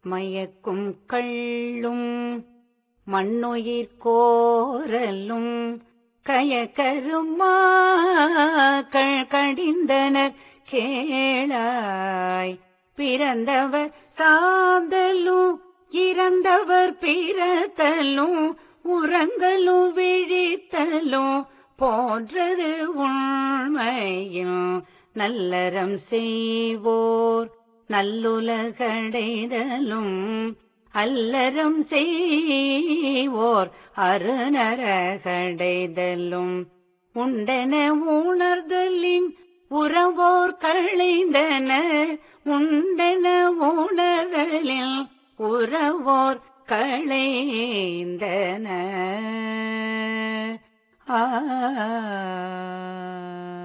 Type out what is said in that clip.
மயக்கும் கள்ளும் மண்ணுயிர் கோரலும் கயக்கருமா கடிந்தனர் கேளாய் பிறந்தவர் சாதலும் இறந்தவர் பிறத்தலும் உறங்கலும் விழித்தலும் போன்றது உண்மையும் நல்லறம் செய்வோர் நல்லுலகடைதலும் அல்லறம் செய்வோர் அருநரகடைதலும் உண்டன உணர்தலின் உறவோர் களைந்தன உண்டன உணர்தலில் உறவோர் களைந்தன ஆ